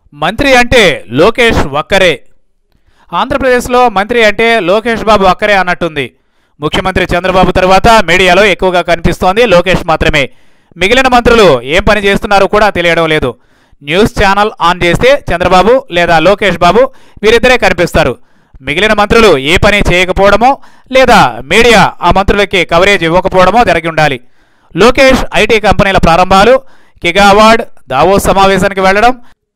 మంత్రి అంటే లోకేష్ ఒక్కరే ఆంధ్రప్రదేశ్లో మంత్రి అంటే లోకేష్ బాబు ఒక్కరే అన్నట్టుంది ముఖ్యమంత్రి చంద్రబాబు తర్వాత మీడియాలో ఎక్కువగా కనిపిస్తోంది లోకేష్ మాత్రమే మిగిలిన మంత్రులు ఏం పని చేస్తున్నారో కూడా తెలియడం లేదు న్యూస్ ఛానల్ ఆన్ చేస్తే చంద్రబాబు లేదా లోకేష్ బాబు వీరిద్దరే కనిపిస్తారు మిగిలిన మంత్రులు ఏ పని చేయకపోవడమో లేదా మీడియా ఆ మంత్రులకి కవరేజ్ ఇవ్వకపోవడమో జరిగి ఉండాలి లోకేష్ ఐటీ కంపెనీల ప్రారంభాలు కిగా అవార్డ్ దావోస్ సమావేశానికి వెళ్లడం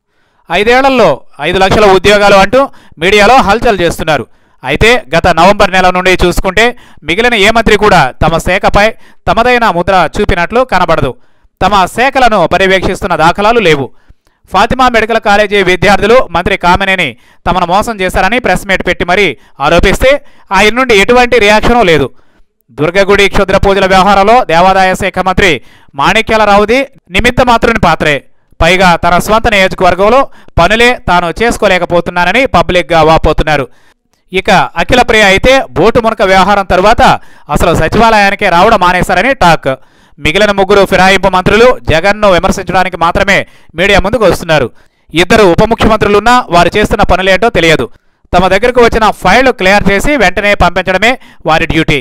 ఐదేళ్లలో ఐదు లక్షల ఉద్యోగాలు అంటూ మీడియాలో హల్చల్ చేస్తున్నారు అయితే గత నవంబర్ నెల నుండి చూసుకుంటే మిగిలిన ఏ మంత్రి కూడా తమ శాఖపై తమదైన ముద్ర చూపినట్లు కనబడదు తమ శాఖలను పర్యవేక్షిస్తున్న దాఖలాలు లేవు ఫాతిమా మెడికల్ కాలేజీ విద్యార్థులు మంత్రి కామినేని తమను మోసం చేశారని ప్రెస్ మీట్ పెట్టి మరీ ఆరోపిస్తే ఆయన నుండి ఎటువంటి రియాక్షను లేదు దుర్గగుడి క్షుద్ర పూజల వ్యవహారంలో దేవాదాయ శాఖ మంత్రి మాణిక్యాలరావుది నిమిత్త మాత్రుని పాత్రే పైగా తన స్వంత నియోజకవర్గంలో పనులే తాను చేసుకోలేకపోతున్నానని పబ్లిక్గా వాపోతున్నారు ఇక అఖిల ప్రియ అయితే బోటు మునక వ్యవహారం తరువాత అసలు సచివాలయానికే రావడం మానేశారని టాక్ మిగిలిన ముగ్గురు ఫిరాయింపు మంత్రులు జగన్ను విమర్శించడానికి మాత్రమే మీడియా ముందుకు వస్తున్నారు ఇద్దరు ఉప ముఖ్యమంత్రులున్నా వారు చేస్తున్న పనులేంటో తెలియదు తమ దగ్గరకు వచ్చిన ఫైళ్లు క్లియర్ చేసి వెంటనే పంపించడమే వారి డ్యూటీ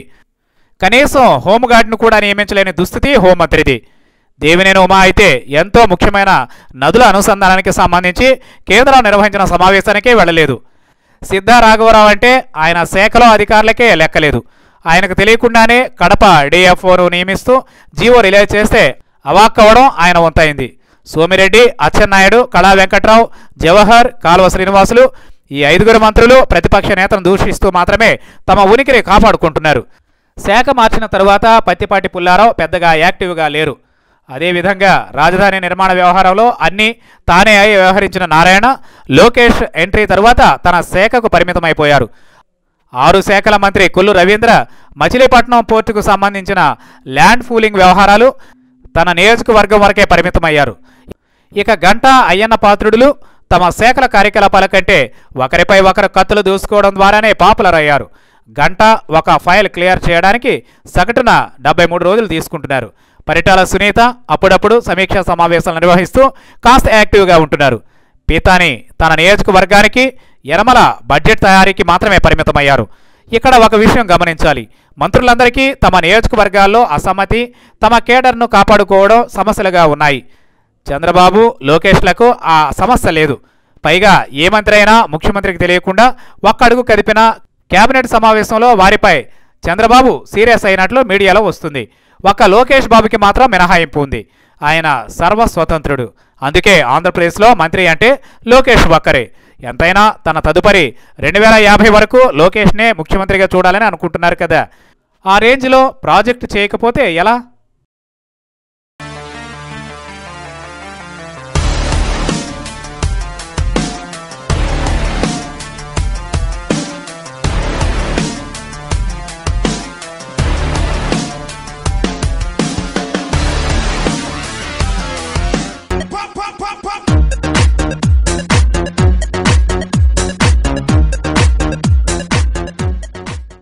కనీసం హోంగార్డును కూడా నియమించలేని దుస్థితి హోంమంత్రిది దేవినేని ఉమా అయితే ఎంతో ముఖ్యమైన నదుల అనుసంధానానికి సంబంధించి కేంద్రం నిర్వహించిన సమావేశానికే వెళ్ళలేదు సిద్ధా రాఘవరావు అంటే ఆయన శాఖలో అధికారులకే లెక్కలేదు ఆయనకు తెలియకుండానే కడప డిఎఫ్ఓను నియమిస్తూ జీవో రిలీజ్ చేస్తే అవాక్కవడం ఆయన వంతైంది సోమిరెడ్డి అచ్చెన్నాయుడు కళా వెంకట్రావు జవహర్ కాలువ శ్రీనివాసులు ఈ ఐదుగురు మంత్రులు ప్రతిపక్ష నేతను దూషిస్తూ మాత్రమే తమ ఉనికిని కాపాడుకుంటున్నారు శాఖ మార్చిన తరువాత పత్తిపాటి పుల్లారావు పెద్దగా యాక్టివ్గా లేరు అదేవిధంగా రాజధాని నిర్మాణ వ్యవహారంలో అన్నీ తానే అయి వ్యవహరించిన నారాయణ లోకేష్ ఎంట్రీ తరువాత తన శాఖకు పరిమితమైపోయారు ఆరు శాఖల మంత్రి కొల్లు రవీంద్ర మచిలీపట్నం పోర్టుకు సంబంధించిన ల్యాండ్ పూలింగ్ వ్యవహారాలు తన నియోజకవర్గం వరకే పరిమితమయ్యారు ఇక గంటా అయ్యన్న పాత్రుడులు తమ శాఖల కార్యకలాపాల కంటే ఒకరిపై ఒకరు కత్తులు దూసుకోవడం ద్వారానే పాపులర్ అయ్యారు గంట ఒక ఫైల్ క్లియర్ చేయడానికి సగటున డెబ్బై మూడు రోజులు తీసుకుంటున్నారు పరిటాల సునీత అప్పుడప్పుడు సమీక్షా సమావేశాలు నిర్వహిస్తూ కాస్త యాక్టివ్గా ఉంటున్నారు పీతాని తన నియోజకవర్గానికి యనమల బడ్జెట్ తయారీకి మాత్రమే పరిమితమయ్యారు ఇక్కడ ఒక విషయం గమనించాలి మంత్రులందరికీ తమ నియోజకవర్గాల్లో అసమ్మతి తమ కేడర్ను కాపాడుకోవడం సమస్యలుగా ఉన్నాయి చంద్రబాబు లోకేష్లకు ఆ సమస్య లేదు పైగా ఏ మంత్రి అయినా ముఖ్యమంత్రికి తెలియకుండా ఒక్క అడుగు కదిపిన కేబినెట్ సమావేశంలో వారిపై చంద్రబాబు సీరియస్ అయినట్లు మీడియాలో వస్తుంది ఒక్క లోకేష్ బాబుకి మాత్రం మినహాయింపు ఉంది ఆయన సర్వస్వతంత్రుడు అందుకే ఆంధ్రప్రదేశ్లో మంత్రి అంటే లోకేష్ ఒక్కరే ఎంతైనా తన తదుపరి రెండు వేల యాభై వరకు లోకేష్నే ముఖ్యమంత్రిగా చూడాలని అనుకుంటున్నారు కదా ఆ రేంజ్లో ప్రాజెక్టు చేయకపోతే ఎలా